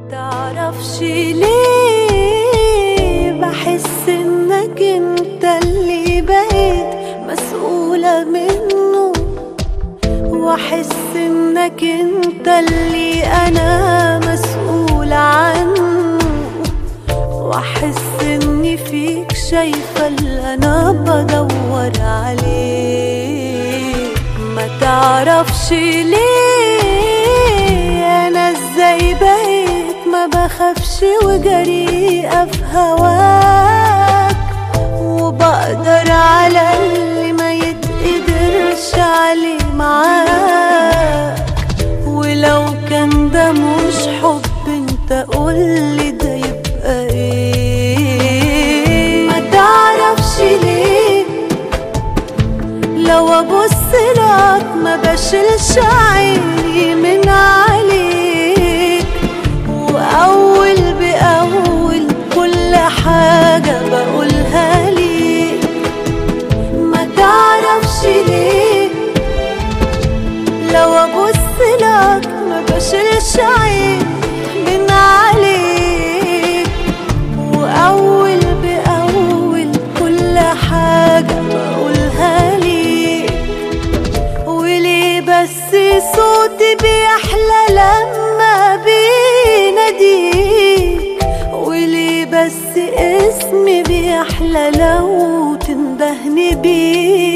تعرفش ليه بحس انك انت اللي بقيت مسؤولة منه واحس انك انت اللي انا مسؤولة عنه واحس اني فيك شايفة اللي انا بدور عليه ما تعرفش ليه انا ازاي بقيت ما بخافش وجريئة في هواك وبقدر على اللي ما يتقدرش عليه معاك ولو كان ده مش حب انت قولي ده يبقى ايه ما تعرفش ليه لو ابص لك ما بشيلش عيني من عليك واول باول كل حاجه بقولها ليك ما تعرفش ليه لو ابص لك ما بشيلش عيني من عليك واول باول كل حاجه بقولها ليك وليه بس صوتي بيحلى لما بيناديك وليه بس اسمي بيحلى لو تندهني بيه